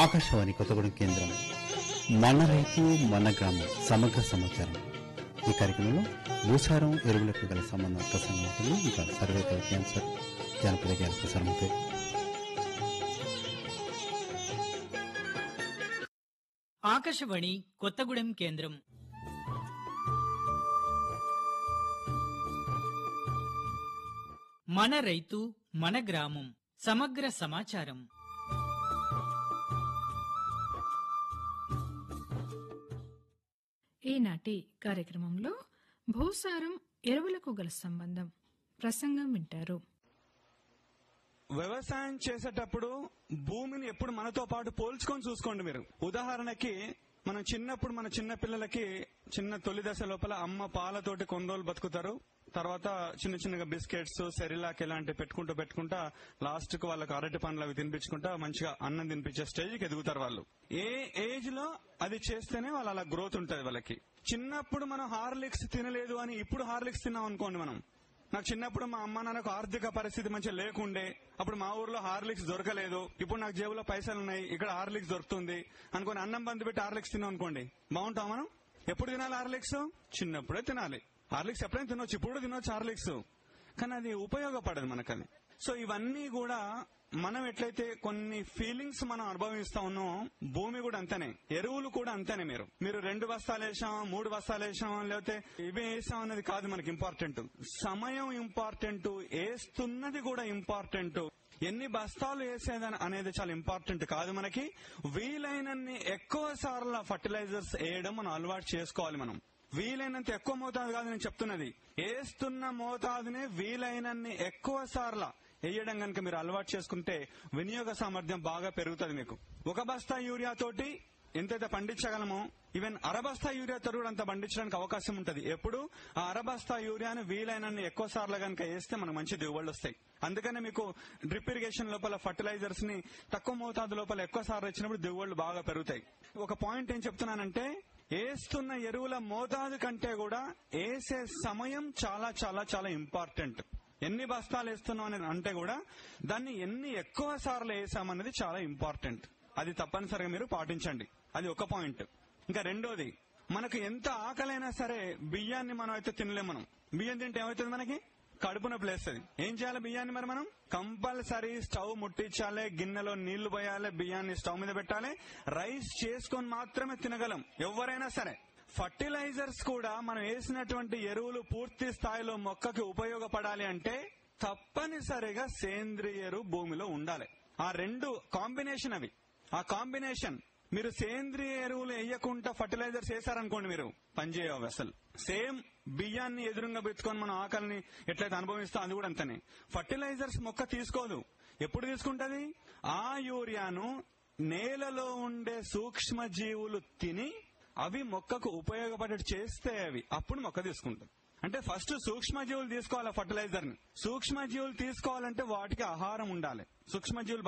ఆకాశవాణి కొత్తగూడెం కేంద్రం మన రైతు మన గ్రామం సమగ్ర సమాచారం ఈ కార్యక్రమంలో భూసారం ఎరువులకు గల సంబంధం ప్రసంగం ఉంటుంది ఇంకా సర్వేత క్యాన్సర్ జానపద జ్ఞాన ప్రసారం అవుతాయి ఆకాశవాణి కొత్తగూడెం కేంద్రం మన రైతు మన గ్రామం సమగ్ర సమాచారం ఈనాటి కార్యక్రమంలో భూసారం ఎరువులకు గల సంబంధం ప్రసంగం వింటారు వ్యవసాయం చేసేటప్పుడు భూమిని ఎప్పుడు మనతో పాటు పోల్చుకొని చూసుకోండి మీరు ఉదాహరణకి మనం చిన్నప్పుడు మన చిన్న పిల్లలకి చిన్న తొలి దశ లోపల అమ్మ పాలతోటి కొన్ని రోజులు బతుకుతారు తర్వాత చిన్న చిన్నగా బిస్కెట్స్ సెరిలాక్ ఇలాంటివి పెట్టుకుంటూ పెట్టుకుంటా లాస్ట్ కు వాళ్ళకి అరటి పండ్లు అవి తినిపించుకుంటా మంచిగా అన్నం తినిపించే స్టేజ్ కి ఎదుగుతారు వాళ్ళు ఏ ఏజ్ లో అది చేస్తేనే వాళ్ళు అలా గ్రోత్ ఉంటది వాళ్ళకి చిన్నప్పుడు మనం హార్లిక్స్ తినలేదు అని ఇప్పుడు హార్లిక్స్ తిన్నాం అనుకోండి మనం నాకు చిన్నప్పుడు మా అమ్మ నాన్నకు ఆర్థిక పరిస్థితి మంచిగా లేకుండే అప్పుడు మా ఊర్లో హార్లిక్స్ దొరకలేదు ఇప్పుడు నాకు జేబులో పైసలు ఉన్నాయి ఇక్కడ హార్లిక్స్ దొరుకుతుంది అనుకోని అన్నం బంద్ పెట్టి హార్లిక్స్ తిన్నాం అనుకోండి బాగుంటాం మనం ఎప్పుడు తినాలి హార్లిక్స్ చిన్నప్పుడే తినాలి హార్లిక్స్ ఎప్పుడైనా తినొచ్చు ఇప్పుడు కూడా తినొచ్చు హార్లిక్స్ కానీ అది ఉపయోగపడదు మనకది సో ఇవన్నీ కూడా మనం ఎట్లయితే కొన్ని ఫీలింగ్స్ మనం అనుభవిస్తా ఉన్నాం భూమి కూడా అంతనే ఎరువులు కూడా అంతనే మీరు మీరు రెండు బస్తాలు వేసాం మూడు బస్తాలు వేసాం లేకపోతే ఇవి వేసాం అనేది కాదు మనకి ఇంపార్టెంట్ సమయం ఇంపార్టెంట్ వేస్తున్నది కూడా ఇంపార్టెంట్ ఎన్ని బస్తాలు వేసేదని అనేది చాలా ఇంపార్టెంట్ కాదు మనకి వీలైనన్ని ఎక్కువ సార్లు ఫర్టిలైజర్స్ వేయడం మనం అలవాటు చేసుకోవాలి మనం వీలైనంత ఎక్కువ మోతాదు కాదు నేను చెప్తున్నది వేస్తున్న మోతాదునే వీలైనన్ని ఎక్కువ సార్ల వేయడం కనుక మీరు అలవాటు చేసుకుంటే వినియోగ సామర్థ్యం బాగా పెరుగుతుంది మీకు ఒక బస్తా యూరియా తోటి ఎంతైతే పండించగలమో ఈవెన్ అరబస్తా యూరియాతో కూడా అంత పండించడానికి అవకాశం ఉంటది ఎప్పుడు ఆ అరబస్తా యూరియాను వీలైనన్ని ఎక్కువ సార్లు కనుక వేస్తే మనకు మంచి దిగుబడులు వస్తాయి అందుకనే మీకు డ్రిప్ ఇరిగేషన్ లోపల ఫర్టిలైజర్స్ ని తక్కువ మోతాదు లోపల ఎక్కువ సార్లు ఇచ్చినప్పుడు దిగుబడులు బాగా పెరుగుతాయి ఒక పాయింట్ ఏం చెప్తున్నానంటే వేస్తున్న ఎరువుల మోతాదు కంటే కూడా వేసే సమయం చాలా చాలా చాలా ఇంపార్టెంట్ ఎన్ని బస్తాలు వేస్తున్నాం అని అంటే కూడా దాన్ని ఎన్ని ఎక్కువ సార్లు వేసామన్నది చాలా ఇంపార్టెంట్ అది తప్పనిసరిగా మీరు పాటించండి అది ఒక పాయింట్ ఇంకా రెండోది మనకు ఎంత ఆకలైనా సరే బియ్యాన్ని మనం అయితే తినలేం మనం బియ్యం తింటే ఏమవుతుంది మనకి కడుపు నొప్పి లేస్తుంది ఏం చేయాలి బియ్యాన్ని మరి మనం కంపల్సరీ స్టవ్ ముట్టించాలి గిన్నెలో నీళ్లు పోయాలి బియ్యాన్ని స్టవ్ మీద పెట్టాలి రైస్ చేసుకొని మాత్రమే తినగలం ఎవరైనా సరే ఫర్టిలైజర్స్ కూడా మనం వేసినటువంటి ఎరువులు పూర్తి స్థాయిలో మొక్కకి ఉపయోగపడాలి అంటే తప్పనిసరిగా సేంద్రియ ఎరువు భూమిలో ఉండాలి ఆ రెండు కాంబినేషన్ అవి ఆ కాంబినేషన్ మీరు సేంద్రియ ఎరువులు వేయకుండా ఫర్టిలైజర్స్ వేసారనుకోండి మీరు పనిచేయవు అసలు సేమ్ బియ్యాన్ని ఎదురుగా పెట్టుకొని మనం ఆకలిని ఎట్లయితే అనుభవిస్తాం అది కూడా అంతనే ఫర్టిలైజర్స్ మొక్క తీసుకోదు ఎప్పుడు తీసుకుంటది ఆ యూరియాను నేలలో ఉండే సూక్ష్మ జీవులు తిని అవి మొక్కకు ఉపయోగపడేట్టు చేస్తే అవి అప్పుడు మొక్క తీసుకుంటుంది అంటే ఫస్ట్ సూక్ష్మజీవులు తీసుకోవాలి ఫర్టిలైజర్ ని సూక్ష్మజీవులు తీసుకోవాలంటే వాటికి ఆహారం ఉండాలి సూక్ష్మజీవులు